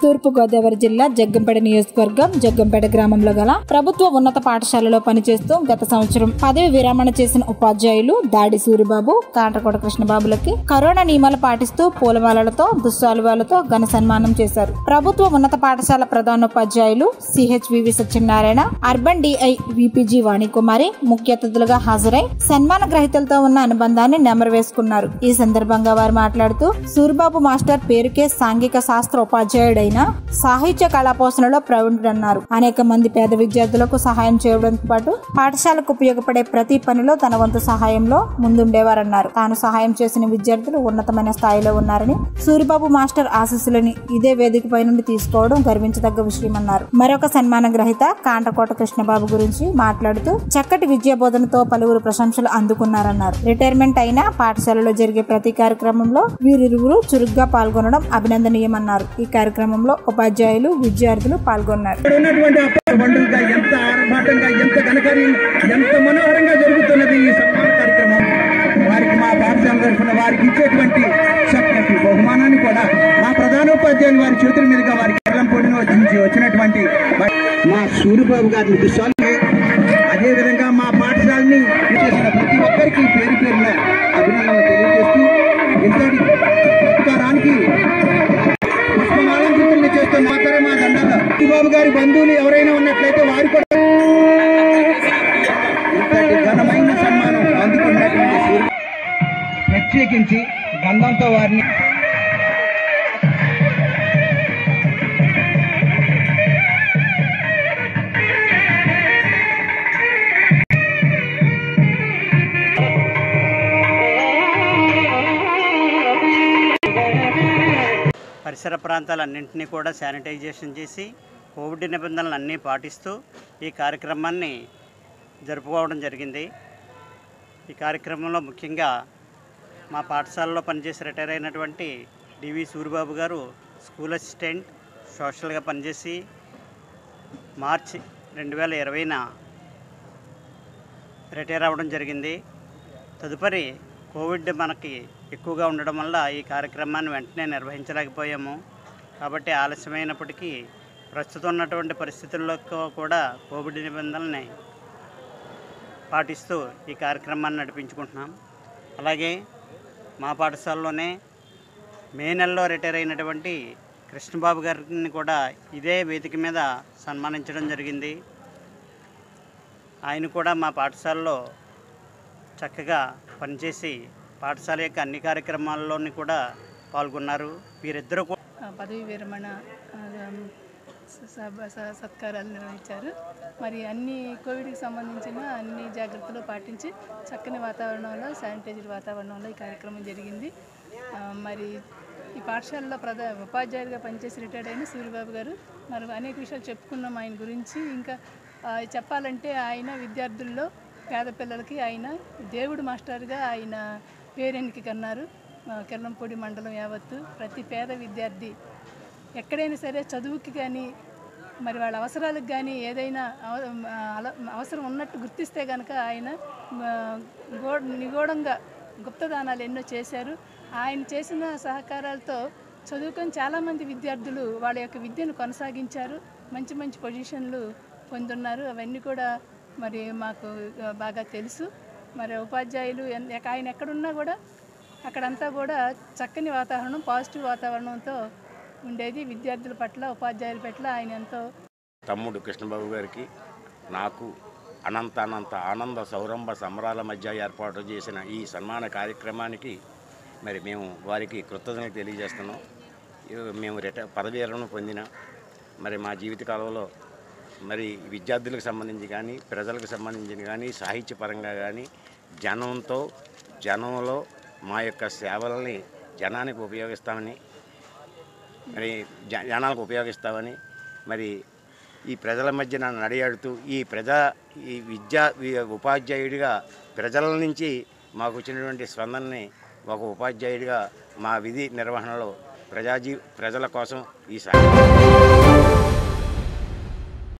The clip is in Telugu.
తూర్పు గోదావరి జిల్లా జగ్గంపేట నియోజకవర్గం జగ్గంపేట గ్రామంలో గల ప్రభుత్వ ఉన్నత పాఠశాలలో పనిచేస్తూ గత సంవత్సరం పదవి విరమణ చేసిన ఉపాధ్యాయులు దాడి సూరిబాబు కాంట్రకోట కృష్ణబాబులకి కరోనా నియమాలు పాటిస్తూ పూలమాలలతో దుస్సాలువాలతో ఘన సన్మానం చేశారు ప్రభుత్వ ఉన్నత పాఠశాల ప్రధానోపాధ్యాయులు CHVV Satyanarayana urban DI VPG Vanikumari ముఖ్య అతిథులుగా హాజరై సన్మాన గ్రహీతలతో ఉన్న అనుబంధాన్ని నెమరు వేసుకున్నారు ఈ సందర్భంగా వారు మాట్లాడుతూ సూరిబాబు మాస్టర్ పేరుకే సాంఘిక శాస్త్ర ఉపాధ్యాయుడైన సాహిత్య కళాపోషణలో ప్రవీణుడన్నారు అనేక మంది పేద విద్యార్థులకు సహాయం చేయడంతో పాటు పాఠశాలకు ఉపయోగపడే ప్రతి పనిలో తన వంతు సహాయంలో ముందుండేవారన్నారు తాను సహాయం చేసిన విద్యార్థులు ఉన్నతమైన స్థాయిలో ఉన్నారని సూరిబాబు మాస్టర్ ఆశీస్సులని ఇదే వేదికపై నుండి తీసుకోవడం గర్వించదగ్గ విషయమన్నారు మరొక సన్మాన గ్రహీత కాంటకోట కృష్ణబాబు గురించి మాట్లాడుతూ చక్కటి విద్యా బోధనతో పలువురు ప్రశంసలు అందుకున్నారన్నారు రిటైర్మెంట్ అయిన పాఠశాలలో జరిగే ప్రతి కార్యక్రమంలో వీరిరువురు చురుగ్గా పాల్గొనడం అభినందనీయమన్నారు ఈ కార్యక్రమంలో ఉపాధ్యాయులు విద్యార్థులు పాల్గొన్నారు ఇక్కడ ఉన్నటువంటి అప్ప బండుగా ఎంత ఆర్భాటంగా ఎంత ఘనకార్యం ఎంత మనోహరంగా జరుగుతున్నది ఈ సన్మాన కార్యక్రమం వారికి మా పాఠశాల తరఫున వారికి ఇచ్చేటువంటి చక్కటి బహుమానాన్ని కూడా మా ప్రధానోపాధ్యాయులు వారి చేతుల మీదుగా వారికి ఎల్లంపూడిని నుంచి వచ్చినటువంటి మా సూర్యబాబు గారిని దుస్సాలు అదే విధంగా మా పాఠశాలని చేసిన ప్రతి ఒక్కరికి పేరు పేరున అభినందనలు తెలియజేస్తూ ఇంతటి సత్కారానికి పుష్పమాలంకృతుల్ని చేస్తున్న మాత్రమే మా దండాలు బాబు గారి బంధువులు ఎవరైనా ఉన్నట్లయితే వారు కూడా ఇంతటి ఘనమైన సన్మానం అందుకున్నటువంటి సూర్య- ప్రత్యేకించి బంధంతో వారిని పరిసర ప్రాంతాలన్నింటినీ కూడా శానిటైజేషన్ చేసి కోవిడ్ నిబంధనలు అన్నీ పాటిస్తూ ఈ కార్యక్రమాన్ని జరుపుకోవడం జరిగింది ఈ కార్యక్రమంలో ముఖ్యంగా మా పాఠశాలలో పనిచేసి రిటైర్ అయినటువంటి డివి సూరిబాబు గారు స్కూల్ అసిస్టెంట్ సోషల్గా పనిచేసి మార్చి రెండు వేల ఇరవైన రిటైర్ అవ్వడం జరిగింది తదుపరి కోవిడ్ మనకి ఎక్కువగా ఉండడం వల్ల ఈ కార్యక్రమాన్ని వెంటనే నిర్వహించలేకపోయాము కాబట్టి ఆలస్యమైనప్పటికీ ప్రస్తుతం ఉన్నటువంటి పరిస్థితుల్లో కూ- కూడా కోవిడ్ నిబంధనల్ని పాటిస్తూ ఈ కార్యక్రమాన్ని నడిపించుకుంటున్నాం అలాగే మా పాఠశాలలోనే మే నెలలో రిటైర్ అయినటువంటి కృష్ణబాబు గారిని కూడా ఇదే వేదిక మీద సన్మానించడం జరిగింది ఆయన కూడా మా పాఠశాలలో చక్కగా పనిచేసి పాఠశాల యొక్క అన్ని కార్యక్రమాల్లోని కూడా పాల్గొన్నారు వీరిద్దరూ కూడా ఆ, పదవి విరమణ ఆ, స- సభ- స- సత్కారాలు నిర్వహించారు మరి అన్ని కోవిడ్కి సంబంధించిన అన్ని జాగ్రత్తలు పాటించి చక్కని వాతావరణంలో శానిటైజర్ వాతావరణంలో ఈ కార్యక్రమం జరిగింది ఆ, మరి ఈ పాఠశాలలో ప్రధా ఉపాధ్యాయులుగా పనిచేసి రిటైర్డ్ అయిన సూర్యబాబు గారు మరి అనేక విషయాలు చెప్పుకున్నాం ఆయన గురించి ఇంకా ఆ, చెప్పాలంటే ఆయన విద్యార్థుల్లో పేద పిల్లలకి ఆయన దేవుడు మాస్టర్గా ఆయన పేరెనికి కన్నారు ఆ, కిర్లంపూడి మండలం యావత్తు ప్రతి పేద విద్యార్థి ఎక్కడైనా సరే చదువుకి కానీ మరి వాళ్ళ అవసరాలకు కానీ ఏదైనా అవ- ఆ, అల- అవసరం ఉన్నట్టు గుర్తిస్తే కనుక ఆయన ఆ, గో నిగూఢంగా గుప్తదానాలు ఎన్నో చేశారు ఆయన చేసిన సహకారాలతో చదువుకొని చాలామంది విద్యార్థులు వాళ్ళ యొక్క విద్యను కొనసాగించారు మంచి మంచి పొజిషన్లు పొందున్నారు అవన్నీ కూడా మరి మాకు ఆ, బాగా తెలుసు మరి ఉపాధ్యాయులు ఎన్- ఎక్క- ఆయన ఎక్కడున్నా కూడా అక్కడంతా కూడా చక్కని వాతావరణం పాజిటివ్ వాతావరణంతో ఉండేది విద్యార్థుల పట్ల ఉపాధ్యాయుల పట్ల ఆయన ఎంతో తమ్ముడు కృష్ణబాబు గారికి నాకు అనంత అనంత ఆనంద సౌరంభ సంబరాల మధ్య ఏర్పాటు చేసిన ఈ సన్మాన కార్యక్రమానికి మరి మేము వారికి కృతజ్ఞతలు తెలియజేస్తున్నాం ఇవి మేము రిట పదవీ విరమణ పొందిన మరి మా జీవిత కాలంలో మరి విద్యార్థులకు సంబంధించి కానీ ప్రజలకు సంబంధించి కానీ సాహిత్యపరంగా కానీ జనంతో జనంలో మా యొక్క సేవలని జనానికి ఉపయోగిస్తామని మరి జ- జనాలకు ఉపయోగిస్తామని మరి ఈ ప్రజల మధ్యన నడియాడుతూ ఈ ప్రజా ఈ విద్యా వి- ఉపాధ్యాయుడిగా ప్రజల నుంచి మాకు వచ్చినటువంటి స్పందనని ఒక ఉపాధ్యాయుడిగా మా విధి నిర్వహణలో ప్రజాజీ ప్రజల కోసం ఈ సా